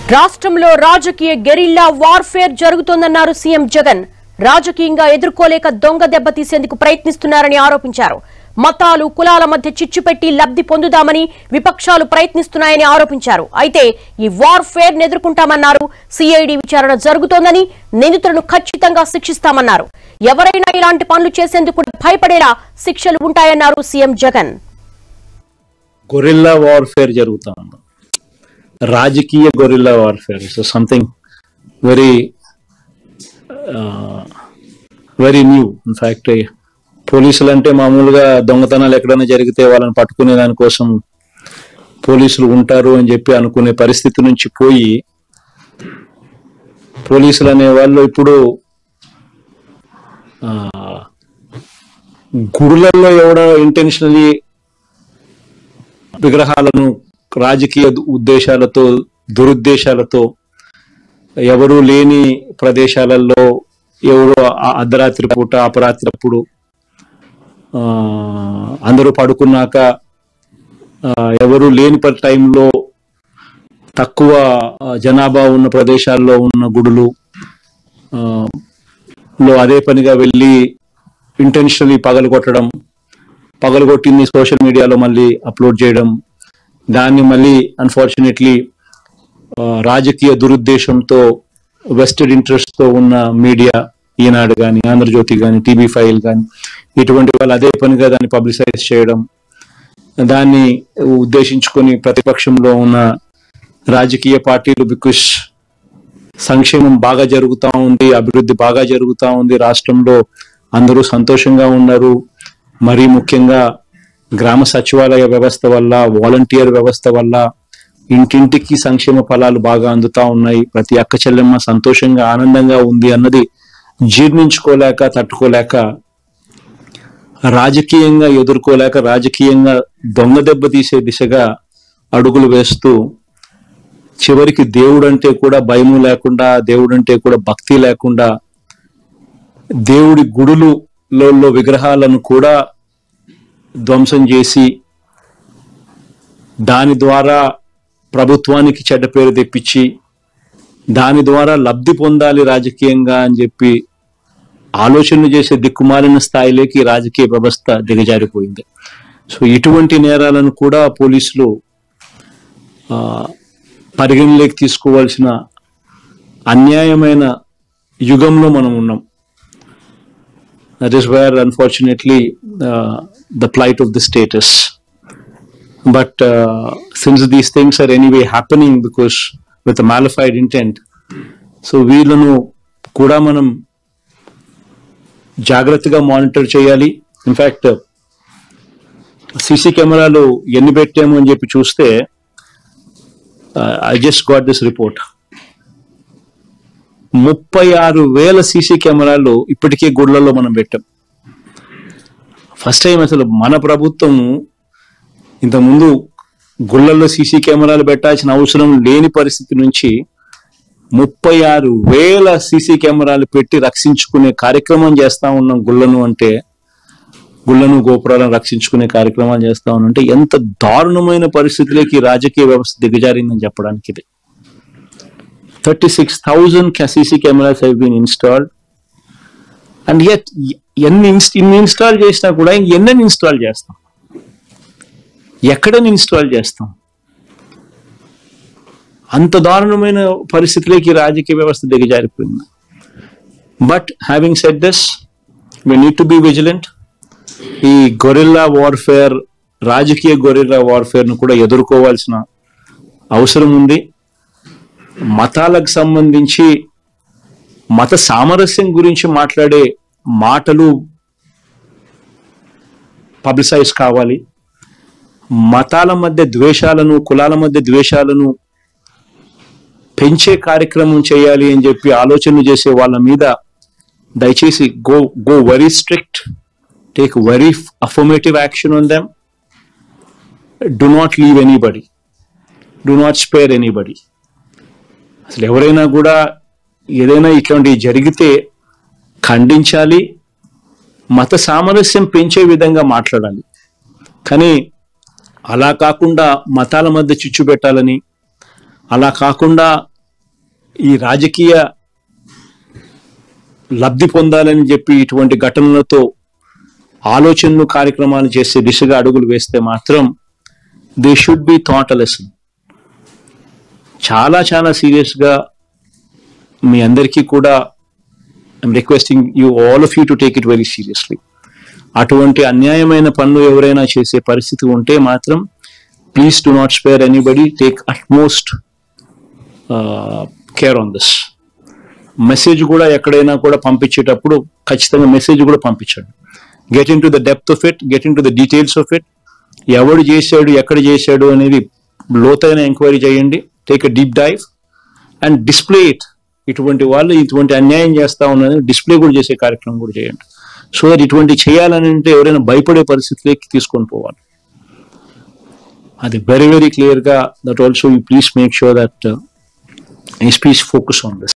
రాష్ట్రంలో రాజకీయ guerrilla warfare జరుగుతోందన్నారు సీఎం జగన్ రాజకీయంగా ఎదుర్కోలేక దొంగ దెబ్బతీసేందుకు ప్రయత్నిస్తున్నారని ఆరోపించారు మతాలు కులాల మధ్య చిచ్చు పెట్టి లబ్ధి పొందుదామని విపక్షాలు ప్రయత్నిస్తున్నాయని ఆరోపించారు అయితే ఈ వార్ఫేర్ ఎదుర్కొంటామన్నారు సిఐడి విచారణ జరుగుతోందని నిందితులను ఖచ్చితంగా శిక్షిస్తామన్నారు ఎవరైనా ఇలాంటి పనులు చేసేందుకు భయపడేలా శిక్షలు ఉంటాయన్నారు సీఎం జగన్ గొరిల్లా వార్ఫేర్ జరుగుతా ఉంది రాజకీయ guerrilla warfare so something very very new in fact పోలీసులు అంటే మామూలుగా దొంగతనాలు ఎక్కడైనా జరిగితే వాళ్ళని పట్టుకునే దానికోసం పోలీసులు ఉంటారు అని చెప్పి అనుకునే పరిస్థితి నుంచి పోయి పోలీసులు అనే వాళ్ళు ఇప్పుడు ఆ, గుడులలో ఎవడో ఇంటెన్షనలీ విగ్రహాలను రాజకీయ ఉద్దేశాలతో దురుద్దేశాలతో ఎవరు లేని ప్రదేశాలలో ఎవరు ఆ అర్ధరాత్రి పూట అపరాత్రి ఆ అందరూ పడుకున్నాక ఆ, ఎవరు లేని ప- టైంలో తక్కువ ఆ, జనాభా ఉన్న ప్రదేశాల్లో ఉన్న గుడులు ఆ, లో అదే పనిగా వెళ్ళి ఇంటెన్షనలీ పగలగొట్టడం పగలగొట్టింది సోషల్ మీడియాలో మళ్ళీ అప్లోడ్ చేయడం దాన్ని మళ్ళీ అన్ఫార్చునేట్లీ రాజకీయ దురుద్దేశంతో వెస్టెడ్ ఇంట్రెస్ట్ తో ఉన్న మీడియా ఈనాడు కానీ ఆంధ్రజ్యోతి కానీ టీవీ ఫైల్ కానీ ఇటువంటి వాళ్ళు అదే పనిగా దాన్ని పబ్లిసైజ్ చేయడం దాన్ని ఉద్దేశించుకొని ప్రతిపక్షంలో ఉన్న రాజకీయ పార్టీలు బికాస్ సంక్షేమం బాగా జరుగుతా ఉంది అభివృద్ధి బాగా జరుగుతా ఉంది రాష్ట్రంలో అందరూ సంతోషంగా ఉన్నారు మరీ ముఖ్యంగా గ్రామ సచివాలయ వ్యవస్థ వల్ల వాలంటీర్ వ్యవస్థ వల్ల ఇంటింటికి సంక్షేమ ఫలాలు బాగా అందుతా ఉన్నాయి ప్రతి అక్క చెల్లెమ్మ సంతోషంగా ఆనందంగా ఉంది అన్నది జీర్ణించుకోలేక తట్టుకోలేక రాజకీయంగా ఎదుర్కోలేక రాజకీయంగా దొంగ దెబ్బ తీసే దిశగా అడుగులు వేస్తూ చివరికి దేవుడు అంటే కూడా భయము లేకుండా దేవుడు అంటే కూడా భక్తి లేకుండా దేవుడి గుడులు లో విగ్రహాలను కూడా ధ్వంసం చేసి దాని ద్వారా ప్రభుత్వానికి చెడ్డ పేరు తెప్పించి దాని ద్వారా లబ్ధి పొందాలి రాజకీయంగా అని చెప్పి ఆలోచనలు చేసే దిక్కుమాలిన స్థాయిలోకి రాజకీయ వ్యవస్థ దిగజారిపోయింది సో ఇటువంటి నేరాలను కూడా పోలీసులు ఆ, పరిగణలోకి తీసుకోవాల్సిన అన్యాయమైన యుగంలో మనం ఉన్నాం that is where unfortunately uh, the plight of the state is but uh, since these things are anyway happening because with a malified intent so వీళ్ళను కూడా మనం జాగ్రత్తగా మానిటర్ చేయాలి ఇన్ఫాక్ట్ సీసీ కెమెరాలు ఎన్ని పెట్టాము అని చెప్పి చూస్తే I just got this report ముప్పై ఆరు వేల సీసీ కెమెరాలు ఇప్పటికే గుడ్లలో మనం పెట్టాం ఫస్ట్ టైం అసలు మన ప్రభుత్వం ఇంతకుముందు గుళ్ళల్లో సీసీ కెమెరాలు పెట్టాల్సిన అవసరం లేని పరిస్థితి నుంచి ముప్పై ఆరు వేల సీసీ కెమెరాలు పెట్టి రక్షించుకునే కార్యక్రమం చేస్తా ఉన్నాం గుళ్ళను అంటే గుళ్ళను గోపురాలను రక్షించుకునే కార్యక్రమాలు చేస్తా ఉన్నాం అంటే ఎంత దారుణమైన పరిస్థితిలోకి ఈ రాజకీయ వ్యవస్థ దిగజారిందని చెప్పడానికి ఇది 36,000 ca- CC cameras have been installed. And yet, ఎ- ఎన్ని ఇన్స్- ఇన్ని ఇన్స్టాల్ చేసినా కూడా ఇంక ఎన్నెన్ని ఇన్స్టాల్ చేస్తాం ఎక్కడని ఇన్స్టాల్ చేస్తాం అంత దారుణమైన పరిస్థితిలోకి ఈ రాజకీయ వ్యవస్థ దిగజారిపోయింది but having set this we need to be vigilant ఈ గొరిల్లా వార్ఫేర్ రాజకీయ గొరిల్లా వార్ఫేర్ ను కూడా ఎదుర్కోవాల్సిన అవసరం ఉంది మతాలకు సంబంధించి మత సామరస్యం గురించి మాట్లాడే మాటలు పబ్లిసైజ్ కావాలి మతాల మధ్య ద్వేషాలను కులాల మధ్య ద్వేషాలను పెంచే కార్యక్రమం చేయాలి అని చెప్పి ఆలోచనలు చేసే వాళ్ళ మీద దయచేసి go go very strict take very affirmative action on them do not leave anybody do not spare anybody అసలు ఎవరైనా కూడా ఏదైనా ఇట్లాంటివి జరిగితే ఖండించాలి మత సామరస్యం పెంచే విధంగా మాట్లాడాలి కానీ అలా కాకుండా మతాల మధ్య చిచ్చు పెట్టాలని అలా కాకుండా ఈ రాజకీయ లబ్ధి పొందాలని చెప్పి ఇటువంటి ఘటనలతో ఆలోచనలు కార్యక్రమాలు చేసే దిశగా అడుగులు వేస్తే మాత్రం they should be taught lesson చాలా చాలా సీరియస్ గా మీ అందరికీ కూడా I'm requesting you all of you to take it very seriously అటువంటి అన్యాయమైన పనులు ఎవరైనా చేసే పరిస్థితి ఉంటే మాత్రం please do not spare anybody take utmost care on this message కూడా ఎక్కడైనా కూడా పంపించేటప్పుడు ఖచ్చితంగా మెసేజ్ కూడా పంపించండి get into the depth of it get into the details of it ఎవడు చేశాడు ఎక్కడ చేశాడు అనేది లోతైన ఎంక్వైరీ చేయండి take a deep dive and display it ఇటువంటి వాళ్ళు ఇటువంటి అన్యాయం చేస్తా ఉన్నది డిస్ప్లే కూడా చేసే కార్యక్రమం కూడా చేయండి సో దట్ ఇటువంటి చేయాలని అంటే ఎవరైనా భయపడే పరిస్థితిలోకి తీసుకొని పోవాలి అది వెరీ వెరీ క్లియర్ గా that also you please make sure that SPs focus on this